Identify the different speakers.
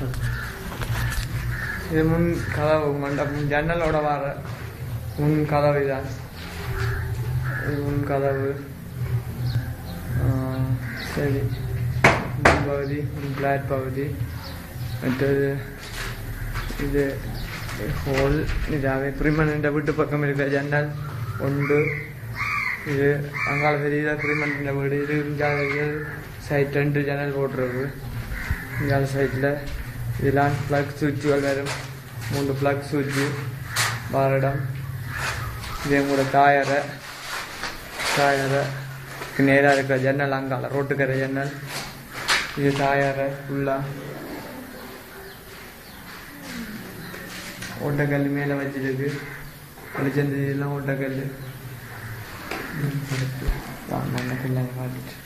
Speaker 1: இது முன் கதவு மண்டபம் ஜன்னலோட வர முன் கதவு இதான் இது முன் கதவு ஆ, சரி முன் பகுதி முன் பிளாட் பகுதி மற்றது இது ஹோல் இதாகவே பிரிமன் வீட்டு பக்கம் இருக்கிற ஜன்னல் ஒன்று இது அங்கால பெரியதாக பிரிமன் வீடு இது இங்கே சைட் ரெண்டு ஜன்னல் போட்டிருக்கு இங்கால சைடில் இதெல்லாம் ப்ளக் சுவிட்சுகள் வரும் மூன்று ப்ளக் சுவிட்சு பாரடம் இது எங்களோட தாயரை தாயரை நேராக இருக்கிற ஜன்னல் அங்கால ரோட்டுக்கரை ஜன்னல் இது தாயரை ஃபுல்லாக ஓட்டக்கல் மேலே வச்சிருக்கு வெளிச்சந்த இதெல்லாம் ஓட்டக்கல் வாங்க காட்டிட்டு